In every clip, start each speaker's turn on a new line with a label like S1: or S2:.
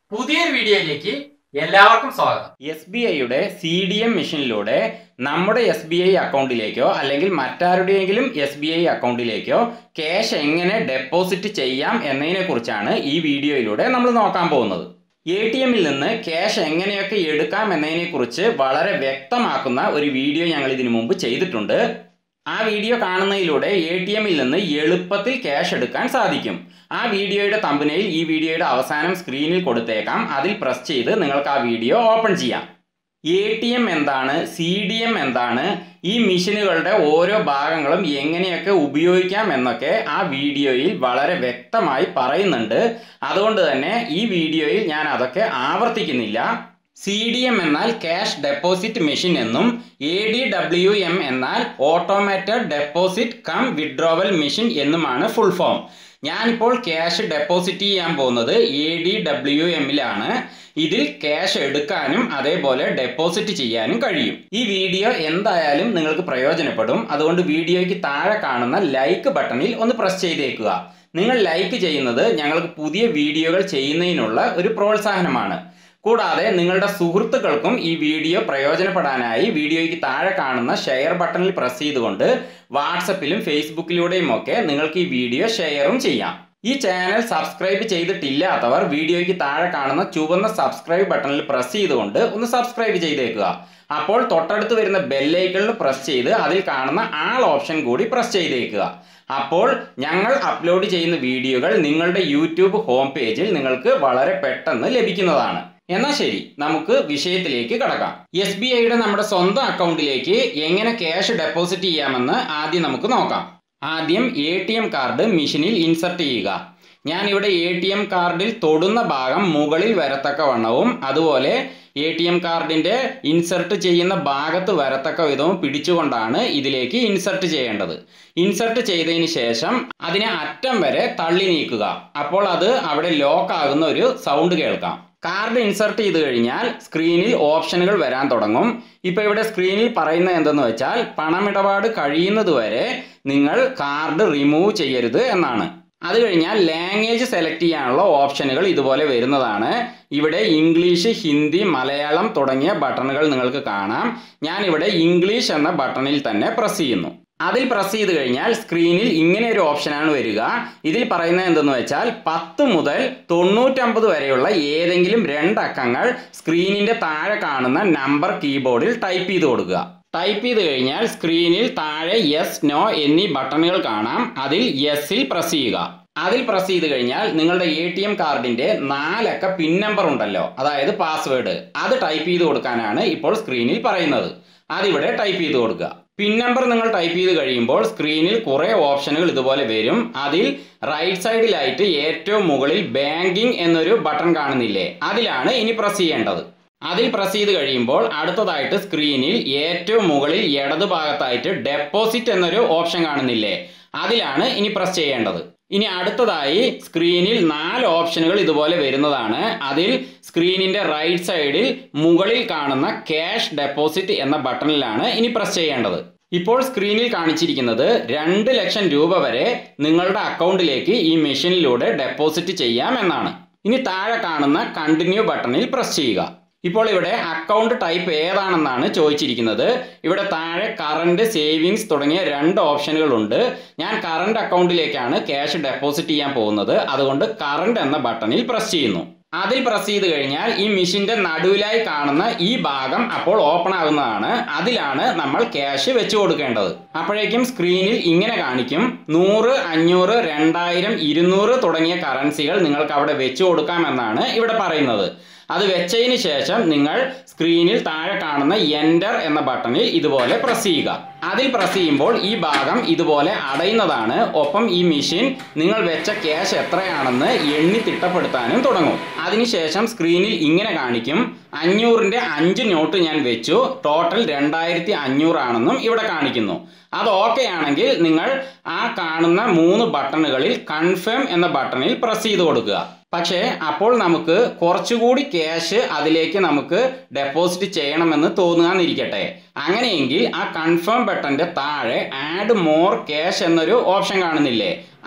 S1: പുതിയൊരു വീഡിയോയിലേക്ക് എല്ലാവർക്കും സ്വാഗതം
S2: എസ് ബി ഐയുടെ സി ഡി എം മെഷീനിലൂടെ നമ്മുടെ എസ് ബി ഐ അക്കൗണ്ടിലേക്കോ അല്ലെങ്കിൽ മറ്റാരുടെയെങ്കിലും എസ് ബി ഐ അക്കൗണ്ടിലേക്കോ ക്യാഷ് എങ്ങനെ ഡെപ്പോസിറ്റ് ചെയ്യാം എന്നതിനെ കുറിച്ചാണ് ഈ വീഡിയോയിലൂടെ നമ്മൾ നോക്കാൻ പോകുന്നത് എ ടി എമ്മിൽ നിന്ന് ക്യാഷ് എങ്ങനെയൊക്കെ എടുക്കാം എന്നതിനെ കുറിച്ച് വളരെ വ്യക്തമാക്കുന്ന ഒരു വീഡിയോ ഞങ്ങൾ ഇതിനു മുമ്പ് ചെയ്തിട്ടുണ്ട് ആ വീഡിയോ കാണുന്നതിലൂടെ എ ടി എമ്മിൽ നിന്ന് എളുപ്പത്തിൽ ക്യാഷ് എടുക്കാൻ സാധിക്കും ആ വീഡിയോയുടെ തമ്പനയിൽ ഈ വീഡിയോയുടെ അവസാനം സ്ക്രീനിൽ കൊടുത്തേക്കാം അതിൽ പ്രസ് ചെയ്ത് നിങ്ങൾക്ക് ആ വീഡിയോ ഓപ്പൺ ചെയ്യാം എ ടി എം എന്താണ് സി ഡി എം എന്താണ് ഈ മെഷീനുകളുടെ ഓരോ ഭാഗങ്ങളും എങ്ങനെയൊക്കെ ഉപയോഗിക്കാം എന്നൊക്കെ ആ വീഡിയോയിൽ വളരെ വ്യക്തമായി പറയുന്നുണ്ട് അതുകൊണ്ട് തന്നെ ഈ വീഡിയോയിൽ ഞാൻ അതൊക്കെ ആവർത്തിക്കുന്നില്ല സി ഡി എം എന്നാൽ ക്യാഷ് ഡെപ്പോസിറ്റ് മെഷീൻ എന്നും എ ഡി ഡബ്ല്യു എം എന്നാൽ automated deposit cum withdrawal machine എന്നുമാണ് ഫുൾ ഫോം ഞാനിപ്പോൾ ക്യാഷ് ഡെപ്പോസിറ്റ് ചെയ്യാൻ പോകുന്നത് എ ഡി ഡബ്ല്യു എമ്മിലാണ് ഇതിൽ ക്യാഷ് എടുക്കാനും അതേപോലെ ഡെപ്പോസിറ്റ് ചെയ്യാനും കഴിയും ഈ വീഡിയോ എന്തായാലും നിങ്ങൾക്ക് പ്രയോജനപ്പെടും അതുകൊണ്ട് വീഡിയോയ്ക്ക് താഴെ കാണുന്ന ലൈക്ക് ബട്ടണിൽ ഒന്ന് പ്രസ് ചെയ്തേക്കുക നിങ്ങൾ ലൈക്ക് ചെയ്യുന്നത് ഞങ്ങൾക്ക് പുതിയ വീഡിയോകൾ ചെയ്യുന്നതിനുള്ള ഒരു പ്രോത്സാഹനമാണ് കൂടാതെ നിങ്ങളുടെ സുഹൃത്തുക്കൾക്കും ഈ വീഡിയോ പ്രയോജനപ്പെടാനായി വീഡിയോയ്ക്ക് താഴെ കാണുന്ന ഷെയർ ബട്ടണിൽ പ്രസ് ചെയ്തുകൊണ്ട് വാട്സപ്പിലും ഫേസ്ബുക്കിലൂടെയും ഒക്കെ നിങ്ങൾക്ക് ഈ വീഡിയോ ഷെയറും ചെയ്യാം ഈ ചാനൽ സബ്സ്ക്രൈബ് ചെയ്തിട്ടില്ലാത്തവർ വീഡിയോയ്ക്ക് താഴെ കാണുന്ന ചുവന്ന സബ്സ്ക്രൈബ് ബട്ടണിൽ പ്രസ് ചെയ്തുകൊണ്ട് ഒന്ന് സബ്സ്ക്രൈബ് ചെയ്തേക്കുക അപ്പോൾ തൊട്ടടുത്ത് വരുന്ന ബെല്ലൈക്കണിൽ പ്രസ് ചെയ്ത് അതിൽ കാണുന്ന ആൾ ഓപ്ഷൻ കൂടി പ്രസ് ചെയ്തേക്കുക അപ്പോൾ ഞങ്ങൾ അപ്ലോഡ് ചെയ്യുന്ന വീഡിയോകൾ നിങ്ങളുടെ യൂട്യൂബ് ഹോം പേജിൽ നിങ്ങൾക്ക് വളരെ പെട്ടെന്ന് ലഭിക്കുന്നതാണ് എന്നാൽ ശരി നമുക്ക് വിഷയത്തിലേക്ക് കടക്കാം എസ് ബി ഐയുടെ നമ്മുടെ സ്വന്തം അക്കൗണ്ടിലേക്ക് എങ്ങനെ ക്യാഷ് ഡെപ്പോസിറ്റ് ചെയ്യാമെന്ന് ആദ്യം നമുക്ക് നോക്കാം ആദ്യം എ ടി എം കാർഡ് മെഷീനിൽ ഇൻസർട്ട് ചെയ്യുക ഞാൻ ഇവിടെ എ ടി എം കാർഡിൽ തൊടുന്ന ഭാഗം മുകളിൽ വരത്തക്ക വണ്ണവും അതുപോലെ എ ടി എം കാർഡിന്റെ ഇൻസർട്ട് ചെയ്യുന്ന ഭാഗത്ത് വരത്തക്ക വിധവും പിടിച്ചുകൊണ്ടാണ് ഇതിലേക്ക് ഇൻസർട്ട് ചെയ്യേണ്ടത് ഇൻസർട്ട് ചെയ്തതിന് ശേഷം അതിനെ അറ്റം വരെ തള്ളി നീക്കുക അപ്പോൾ അത് അവിടെ ലോക്ക് ആകുന്ന ഒരു സൗണ്ട് കേൾക്കാം കാർഡ് ഇൻസർട്ട് ചെയ്ത് കഴിഞ്ഞാൽ സ്ക്രീനിൽ ഓപ്ഷനുകൾ വരാൻ തുടങ്ങും ഇപ്പോൾ ഇവിടെ സ്ക്രീനിൽ പറയുന്നത് എന്തെന്ന് വെച്ചാൽ പണമിടപാട് കഴിയുന്നത് വരെ നിങ്ങൾ കാർഡ് റിമൂവ് ചെയ്യരുത് എന്നാണ് അത് കഴിഞ്ഞാൽ ലാംഗ്വേജ് സെലക്ട് ചെയ്യാനുള്ള ഓപ്ഷനുകൾ ഇതുപോലെ വരുന്നതാണ് ഇവിടെ ഇംഗ്ലീഷ് ഹിന്ദി മലയാളം തുടങ്ങിയ ബട്ടണുകൾ നിങ്ങൾക്ക് കാണാം ഞാൻ ഇവിടെ ഇംഗ്ലീഷ് എന്ന ബട്ടണിൽ തന്നെ പ്രസ് ചെയ്യുന്നു അതിൽ പ്രസ് ചെയ്ത് കഴിഞ്ഞാൽ സ്ക്രീനിൽ ഇങ്ങനെ ഒരു ഓപ്ഷനാണ് വരിക ഇതിൽ പറയുന്നത് എന്തെന്ന് വെച്ചാൽ പത്ത് മുതൽ തൊണ്ണൂറ്റമ്പത് വരെയുള്ള ഏതെങ്കിലും രണ്ട് അക്കങ്ങൾ സ്ക്രീനിന്റെ താഴെ കാണുന്ന നമ്പർ കീബോർഡിൽ ടൈപ്പ് ചെയ്ത് കൊടുക്കുക ടൈപ്പ് ചെയ്ത് കഴിഞ്ഞാൽ സ്ക്രീനിൽ താഴെ യെസ് നോ എന്നീ ബട്ടണുകൾ കാണാം അതിൽ യെസ്സിൽ പ്രസ് ചെയ്യുക അതിൽ പ്രസ് ചെയ്ത് കഴിഞ്ഞാൽ നിങ്ങളുടെ എ ടി എം കാർഡിന്റെ നാലക്ക പിൻ നമ്പർ ഉണ്ടല്ലോ അതായത് പാസ്വേഡ് അത് ടൈപ്പ് ചെയ്ത് കൊടുക്കാനാണ് ഇപ്പോൾ സ്ക്രീനിൽ പറയുന്നത് അതിവിടെ ടൈപ്പ് ചെയ്ത് കൊടുക്കുക പിൻ നമ്പർ നിങ്ങൾ ടൈപ്പ് ചെയ്ത് കഴിയുമ്പോൾ സ്ക്രീനിൽ കുറേ ഓപ്ഷനുകൾ ഇതുപോലെ വരും അതിൽ റൈറ്റ് സൈഡിലായിട്ട് ഏറ്റവും മുകളിൽ ബാങ്കിങ് എന്നൊരു ബട്ടൺ കാണുന്നില്ലേ അതിലാണ് ഇനി പ്രസ് ചെയ്യേണ്ടത് അതിൽ പ്രസ് ചെയ്ത് കഴിയുമ്പോൾ അടുത്തതായിട്ട് സ്ക്രീനിൽ ഏറ്റവും മുകളിൽ ഇടതുഭാഗത്തായിട്ട് ഡെപ്പോസിറ്റ് എന്നൊരു ഓപ്ഷൻ കാണുന്നില്ലേ അതിലാണ് ഇനി പ്രസ് ചെയ്യേണ്ടത് ഇനി അടുത്തതായി സ്ക്രീനിൽ നാല് ഓപ്ഷനുകൾ ഇതുപോലെ വരുന്നതാണ് അതിൽ സ്ക്രീനിന്റെ റൈറ്റ് സൈഡിൽ മുകളിൽ കാണുന്ന ക്യാഷ് ഡെപ്പോസിറ്റ് എന്ന ബട്ടണിലാണ് ഇനി പ്രസ് ചെയ്യേണ്ടത് ഇപ്പോൾ സ്ക്രീനിൽ കാണിച്ചിരിക്കുന്നത് രണ്ട് ലക്ഷം രൂപ വരെ നിങ്ങളുടെ അക്കൗണ്ടിലേക്ക് ഈ മെഷീനിലൂടെ ഡെപ്പോസിറ്റ് ചെയ്യാം എന്നാണ് ഇനി താഴെ കാണുന്ന കണ്ടിന്യൂ ബട്ടണിൽ പ്രസ് ചെയ്യുക ഇപ്പോൾ ഇവിടെ അക്കൗണ്ട് ടൈപ്പ് ഏതാണെന്നാണ് ചോദിച്ചിരിക്കുന്നത് ഇവിടെ താഴെ കറണ്ട് സേവിങ്സ് തുടങ്ങിയ രണ്ട് ഓപ്ഷനുകളുണ്ട് ഞാൻ കറണ്ട് അക്കൗണ്ടിലേക്കാണ് ക്യാഷ് ഡെപ്പോസിറ്റ് ചെയ്യാൻ പോകുന്നത് അതുകൊണ്ട് കറണ്ട് എന്ന ബട്ടണിൽ പ്രസ് ചെയ്യുന്നു അതിൽ പ്രസ് ചെയ്ത് കഴിഞ്ഞാൽ ഈ മെഷീന്റെ നടുവിലായി കാണുന്ന ഈ ഭാഗം അപ്പോൾ ഓപ്പൺ ആകുന്നതാണ് അതിലാണ് നമ്മൾ ക്യാഷ് വെച്ചു കൊടുക്കേണ്ടത് അപ്പോഴേക്കും സ്ക്രീനിൽ ഇങ്ങനെ കാണിക്കും നൂറ് അഞ്ഞൂറ് രണ്ടായിരം ഇരുന്നൂറ് തുടങ്ങിയ കറൻസികൾ നിങ്ങൾക്ക് അവിടെ വെച്ചു കൊടുക്കാമെന്നാണ് ഇവിടെ പറയുന്നത് അത് വെച്ചതിന് ശേഷം നിങ്ങൾ സ്ക്രീനിൽ താഴെ കാണുന്ന എൻ്റർ എന്ന ബട്ടണിൽ ഇതുപോലെ പ്രസ് ചെയ്യുക അതിൽ പ്രസ് ചെയ്യുമ്പോൾ ഈ ഭാഗം ഇതുപോലെ അടയുന്നതാണ് ഒപ്പം ഈ മെഷീൻ നിങ്ങൾ വെച്ച ക്യാഷ് എത്രയാണെന്ന് എണ്ണി തിട്ടപ്പെടുത്താനും തുടങ്ങും അതിനുശേഷം സ്ക്രീനിൽ ഇങ്ങനെ കാണിക്കും അഞ്ഞൂറിൻ്റെ അഞ്ച് നോട്ട് ഞാൻ വെച്ചു ടോട്ടൽ രണ്ടായിരത്തി അഞ്ഞൂറാണെന്നും ഇവിടെ കാണിക്കുന്നു അത് ഓക്കെ ആണെങ്കിൽ നിങ്ങൾ ആ കാണുന്ന മൂന്ന് ബട്ടണുകളിൽ കൺഫേം എന്ന ബട്ടണിൽ പ്രസ് ചെയ്ത് കൊടുക്കുക പക്ഷേ അപ്പോൾ നമുക്ക് കുറച്ചുകൂടി ക്യാഷ് അതിലേക്ക് നമുക്ക് ഡെപ്പോസിറ്റ് ചെയ്യണമെന്ന് തോന്നുകയെന്നിരിക്കട്ടെ അങ്ങനെയെങ്കിൽ ആ കൺഫേം ബട്ടന്റെ താഴെ ആഡ് മോർ ക്യാഷ് എന്നൊരു ഓപ്ഷൻ കാണുന്നില്ലേ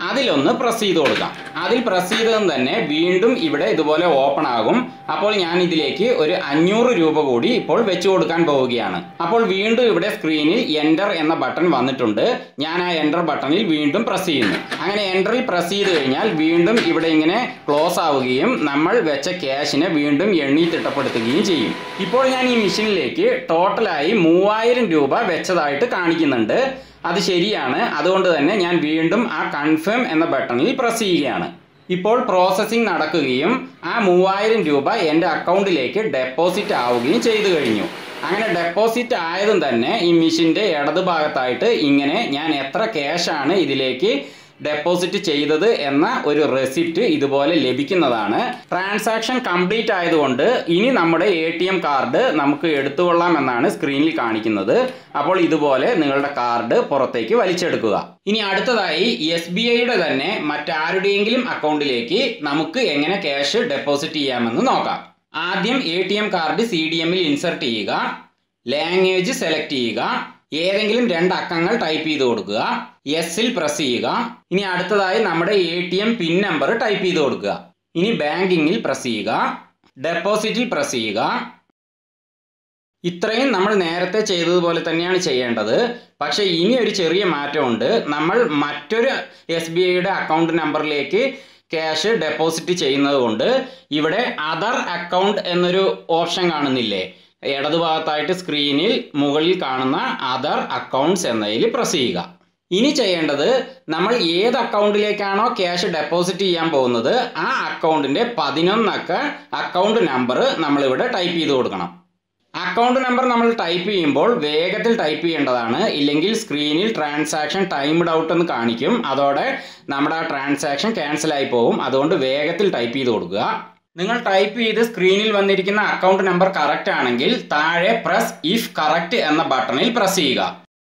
S2: അതിലൊന്ന് പ്രസ് ചെയ്ത് കൊടുക്കാം അതിൽ പ്രസ് ചെയ്തതും തന്നെ വീണ്ടും ഇവിടെ ഇതുപോലെ ഓപ്പൺ ആകും അപ്പോൾ ഞാൻ ഇതിലേക്ക് ഒരു അഞ്ഞൂറ് രൂപ കൂടി ഇപ്പോൾ വെച്ചു കൊടുക്കാൻ പോവുകയാണ് അപ്പോൾ വീണ്ടും ഇവിടെ സ്ക്രീനിൽ എൻ്റർ എന്ന ബട്ടൺ വന്നിട്ടുണ്ട് ഞാൻ ആ എൻ്റർ ബട്ടണിൽ വീണ്ടും പ്രസ് ചെയ്യുന്നു അങ്ങനെ എൻ്ററിൽ പ്രസ് ചെയ്ത് കഴിഞ്ഞാൽ വീണ്ടും ഇവിടെ ഇങ്ങനെ ക്ലോസ് ആവുകയും നമ്മൾ വെച്ച ക്യാഷിനെ വീണ്ടും എണ്ണി തിട്ടപ്പെടുത്തുകയും ചെയ്യും ഇപ്പോൾ ഞാൻ ഈ മെഷീനിലേക്ക് ടോട്ടലായി മൂവായിരം രൂപ വെച്ചതായിട്ട് കാണിക്കുന്നുണ്ട് അത് ശരിയാണ് അതുകൊണ്ട് തന്നെ ഞാൻ വീണ്ടും ആ കൺഫേം എന്ന ബട്ടണിൽ പ്രസ് ചെയ്യുകയാണ് ഇപ്പോൾ പ്രോസസ്സിംഗ് നടക്കുകയും ആ മൂവായിരം രൂപ എൻ്റെ അക്കൗണ്ടിലേക്ക് ഡെപ്പോസിറ്റ് ആവുകയും ചെയ്തു കഴിഞ്ഞു അങ്ങനെ ഡെപ്പോസിറ്റ് ആയതും തന്നെ ഈ മെഷീൻ്റെ ഇടതുഭാഗത്തായിട്ട് ഇങ്ങനെ ഞാൻ എത്ര ക്യാഷാണ് ഇതിലേക്ക് ഡെപ്പോസിറ്റ് ചെയ്തത് എന്ന ഒരു റെസിപ്റ്റ് ഇതുപോലെ ലഭിക്കുന്നതാണ് ട്രാൻസാക്ഷൻ കംപ്ലീറ്റ് ആയതുകൊണ്ട് ഇനി നമ്മുടെ എ ടി എം കാർഡ് നമുക്ക് എടുത്തുകൊള്ളാം എന്നാണ് സ്ക്രീനിൽ കാണിക്കുന്നത് അപ്പോൾ ഇതുപോലെ നിങ്ങളുടെ കാർഡ് പുറത്തേക്ക് വലിച്ചെടുക്കുക ഇനി അടുത്തതായി എസ് ബി ഐയുടെ തന്നെ മറ്റാരുടെയെങ്കിലും അക്കൗണ്ടിലേക്ക് നമുക്ക് എങ്ങനെ ക്യാഷ് ഡെപ്പോസിറ്റ് ചെയ്യാമെന്ന് നോക്കാം ആദ്യം A T M card C D എമ്മിൽ ഇൻസർട്ട് ചെയ്യുക ലാംഗ്വേജ് സെലക്ട് ചെയ്യുക ഏതെങ്കിലും രണ്ട് അക്കങ്ങൾ ടൈപ്പ് ചെയ്ത് കൊടുക്കുക എസിൽ പ്രസ് ചെയ്യുക ഇനി അടുത്തതായി നമ്മുടെ A T M pin number type ചെയ്ത് കൊടുക്കുക ഇനി ബാങ്കിങ്ങിൽ പ്രസ് ചെയ്യുക ഡെപ്പോസിറ്റിൽ പ്രസ് ചെയ്യുക ഇത്രയും നമ്മൾ നേരത്തെ ചെയ്തതുപോലെ തന്നെയാണ് ചെയ്യേണ്ടത് പക്ഷേ ഇനി ഒരു ചെറിയ മാറ്റമുണ്ട് നമ്മൾ മറ്റൊരു എസ് ബി ഐയുടെ അക്കൗണ്ട് നമ്പറിലേക്ക് ക്യാഷ് ഡെപ്പോസിറ്റ് ചെയ്യുന്നത് കൊണ്ട് ഇവിടെ അതർ അക്കൗണ്ട് എന്നൊരു ഓപ്ഷൻ കാണുന്നില്ലേ ഇടതുഭാഗത്തായിട്ട് സ്ക്രീനിൽ മുകളിൽ കാണുന്ന അതർ അക്കൗണ്ട്സ് എന്നതിൽ പ്രസ് ചെയ്യുക ഇനി ചെയ്യേണ്ടത് നമ്മൾ ഏത് അക്കൗണ്ടിലേക്കാണോ ക്യാഷ് ഡെപ്പോസിറ്റ് ചെയ്യാൻ പോകുന്നത് ആ അക്കൗണ്ടിന്റെ പതിനൊന്നക്ക അക്കൗണ്ട് നമ്പർ നമ്മളിവിടെ ടൈപ്പ് ചെയ്ത് കൊടുക്കണം അക്കൗണ്ട് നമ്പർ നമ്മൾ ടൈപ്പ് ചെയ്യുമ്പോൾ വേഗത്തിൽ ടൈപ്പ് ചെയ്യേണ്ടതാണ് ഇല്ലെങ്കിൽ സ്ക്രീനിൽ ട്രാൻസാക്ഷൻ ടൈംഡ് ഔട്ട് എന്ന് കാണിക്കും അതോടെ നമ്മുടെ ആ ട്രാൻസാക്ഷൻ ക്യാൻസൽ ആയി പോകും അതുകൊണ്ട് വേഗത്തിൽ ടൈപ്പ് ചെയ്ത് കൊടുക്കുക നിങ്ങൾ ടൈപ്പ് ചെയ്ത് സ്ക്രീനിൽ വന്നിരിക്കുന്ന അക്കൗണ്ട് നമ്പർ കറക്റ്റ് ആണെങ്കിൽ താഴെ പ്രസ് ഇഫ് കറക്റ്റ് എന്ന ബട്ടണിൽ പ്രസ് ചെയ്യുക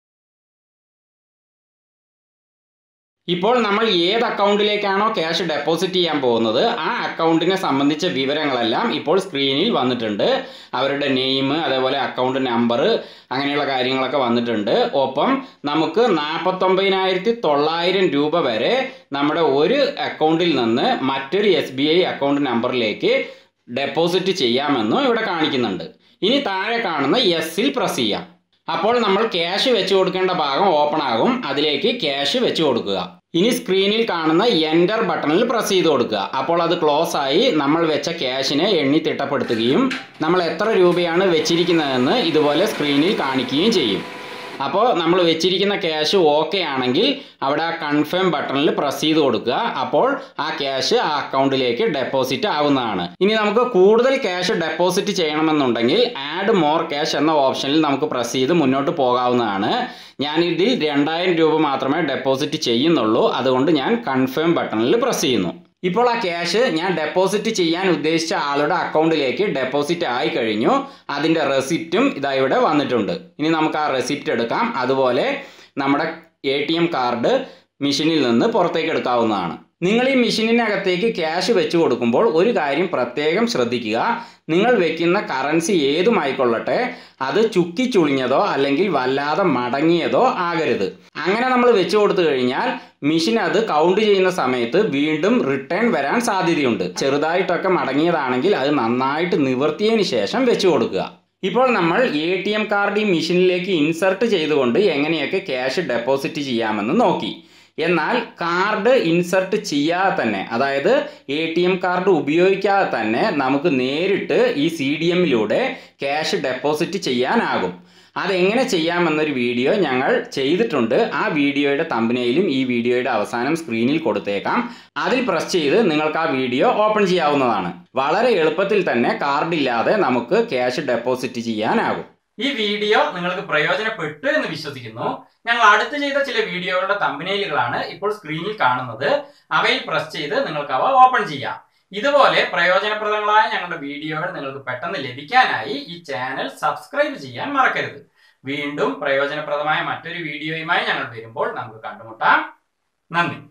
S2: ഇപ്പോൾ നമ്മൾ ഏത് അക്കൗണ്ടിലേക്കാണോ ക്യാഷ് ഡെപ്പോസിറ്റ് ചെയ്യാൻ പോകുന്നത് ആ അക്കൗണ്ടിനെ സംബന്ധിച്ച വിവരങ്ങളെല്ലാം ഇപ്പോൾ സ്ക്രീനിൽ വന്നിട്ടുണ്ട് അവരുടെ നെയിം അതേപോലെ അക്കൗണ്ട് നമ്പർ അങ്ങനെയുള്ള കാര്യങ്ങളൊക്കെ വന്നിട്ടുണ്ട് ഒപ്പം നമുക്ക് നാൽപ്പത്തൊമ്പതിനായിരത്തി തൊള്ളായിരം രൂപ വരെ നമ്മുടെ ഒരു അക്കൗണ്ടിൽ നിന്ന് മറ്റൊരു എസ് ബി ഐ അക്കൗണ്ട് നമ്പറിലേക്ക് ഡെപ്പോസിറ്റ് ചെയ്യാമെന്നും ഇവിടെ കാണിക്കുന്നുണ്ട് ഇനി താഴെ കാണുന്ന എസ്സിൽ പ്രസ് ചെയ്യാം അപ്പോൾ നമ്മൾ ക്യാഷ് വെച്ച് കൊടുക്കേണ്ട ഭാഗം ഓപ്പൺ ആകും അതിലേക്ക് ക്യാഷ് വെച്ച് കൊടുക്കുക ഇനി സ്ക്രീനിൽ കാണുന്ന എൻ്റർ ബട്ടണിൽ പ്രസ് ചെയ്ത് കൊടുക്കുക അപ്പോൾ അത് ക്ലോസ് ആയി നമ്മൾ വെച്ച ക്യാഷിനെ എണ്ണി തിട്ടപ്പെടുത്തുകയും നമ്മൾ എത്ര രൂപയാണ് വെച്ചിരിക്കുന്നതെന്ന് ഇതുപോലെ സ്ക്രീനിൽ കാണിക്കുകയും ചെയ്യും അപ്പോൾ നമ്മൾ വെച്ചിരിക്കുന്ന ക്യാഷ് ഓക്കെ ആണെങ്കിൽ അവിടെ ആ കൺഫേം ബട്ടണിൽ പ്രസ് ചെയ്ത് കൊടുക്കുക അപ്പോൾ ആ ക്യാഷ് ആ അക്കൗണ്ടിലേക്ക് ഡെപ്പോസിറ്റ് ആവുന്നതാണ് ഇനി നമുക്ക് കൂടുതൽ ക്യാഷ് ഡെപ്പോസിറ്റ് ചെയ്യണമെന്നുണ്ടെങ്കിൽ ആഡ് മോർ ക്യാഷ് എന്ന ഓപ്ഷനിൽ നമുക്ക് പ്രസ് ചെയ്ത് മുന്നോട്ട് പോകാവുന്നതാണ് ഞാൻ ഇതിൽ രണ്ടായിരം രൂപ മാത്രമേ ഡെപ്പോസിറ്റ് ചെയ്യുന്നുള്ളൂ അതുകൊണ്ട് ഞാൻ കൺഫേം ബട്ടണിൽ പ്രസ് ചെയ്യുന്നു ഇപ്പോൾ ആ ക്യാഷ് ഞാൻ ഡെപ്പോസിറ്റ് ചെയ്യാൻ ഉദ്ദേശിച്ച ആളുടെ അക്കൗണ്ടിലേക്ക് ഡെപ്പോസിറ്റ് ആയി കഴിഞ്ഞു അതിൻ്റെ റെസിപ്റ്റും ഇതാ ഇവിടെ വന്നിട്ടുണ്ട് ഇനി നമുക്ക് ആ റെസിപ്റ്റ് എടുക്കാം അതുപോലെ നമ്മുടെ എ ടി എം കാർഡ് മെഷീനിൽ നിന്ന് പുറത്തേക്ക് എടുക്കാവുന്നതാണ് നിങ്ങൾ ഈ മെഷീനിനകത്തേക്ക് ക്യാഷ് വെച്ച് കൊടുക്കുമ്പോൾ ഒരു കാര്യം പ്രത്യേകം ശ്രദ്ധിക്കുക നിങ്ങൾ വെക്കുന്ന കറൻസി ഏതുമായിക്കൊള്ളട്ടെ അത് ചുക്കി ചുളിഞ്ഞതോ അല്ലെങ്കിൽ വല്ലാതെ മടങ്ങിയതോ ആകരുത് അങ്ങനെ നമ്മൾ വെച്ച് കൊടുത്തു കഴിഞ്ഞാൽ മെഷീൻ അത് കൗണ്ട് ചെയ്യുന്ന സമയത്ത് വീണ്ടും റിട്ടേൺ വരാൻ സാധ്യതയുണ്ട് ചെറുതായിട്ടൊക്കെ മടങ്ങിയതാണെങ്കിൽ അത് നന്നായിട്ട് നിവർത്തിയതിന് ശേഷം വെച്ച് കൊടുക്കുക ഇപ്പോൾ നമ്മൾ എ ടി എം കാർഡ് ഈ മെഷീനിലേക്ക് ഇൻസർട്ട് ചെയ്തുകൊണ്ട് എങ്ങനെയൊക്കെ ക്യാഷ് ഡെപ്പോസിറ്റ് ചെയ്യാമെന്ന് നോക്കി എന്നാൽ കാർഡ് ഇൻസർട്ട് ചെയ്യാതെ തന്നെ അതായത് എ ടി എം കാർഡ് ഉപയോഗിക്കാതെ തന്നെ നമുക്ക് നേരിട്ട് ഈ സി ഡി എമ്മിലൂടെ ക്യാഷ് ഡെപ്പോസിറ്റ് ചെയ്യാനാകും അതെങ്ങനെ ചെയ്യാമെന്നൊരു വീഡിയോ ഞങ്ങൾ ചെയ്തിട്ടുണ്ട് ആ വീഡിയോയുടെ തമ്പനയിലും ഈ വീഡിയോയുടെ അവസാനം സ്ക്രീനിൽ കൊടുത്തേക്കാം അതിൽ പ്രസ് ചെയ്ത് നിങ്ങൾക്ക് ആ വീഡിയോ ഓപ്പൺ ചെയ്യാവുന്നതാണ് വളരെ എളുപ്പത്തിൽ തന്നെ കാർഡില്ലാതെ നമുക്ക് ക്യാഷ് ഡെപ്പോസിറ്റ് ചെയ്യാനാകും
S1: ഈ വീഡിയോ നിങ്ങൾക്ക് പ്രയോജനപ്പെട്ടു എന്ന് വിശ്വസിക്കുന്നു ഞങ്ങൾ അടുത്ത് ചെയ്ത ചില വീഡിയോകളുടെ തമ്പനയിലുകളാണ് ഇപ്പോൾ സ്ക്രീനിൽ കാണുന്നത് അവയിൽ പ്രസ് ചെയ്ത് നിങ്ങൾക്ക് അവ ഓപ്പൺ ചെയ്യാം ഇതുപോലെ പ്രയോജനപ്രദങ്ങളായ ഞങ്ങളുടെ വീഡിയോകൾ നിങ്ങൾക്ക് പെട്ടെന്ന് ലഭിക്കാനായി ഈ ചാനൽ സബ്സ്ക്രൈബ് ചെയ്യാൻ മറക്കരുത് വീണ്ടും പ്രയോജനപ്രദമായ മറ്റൊരു വീഡിയോയുമായി ഞങ്ങൾ വരുമ്പോൾ നമുക്ക് കണ്ടുമുട്ടാം നന്ദി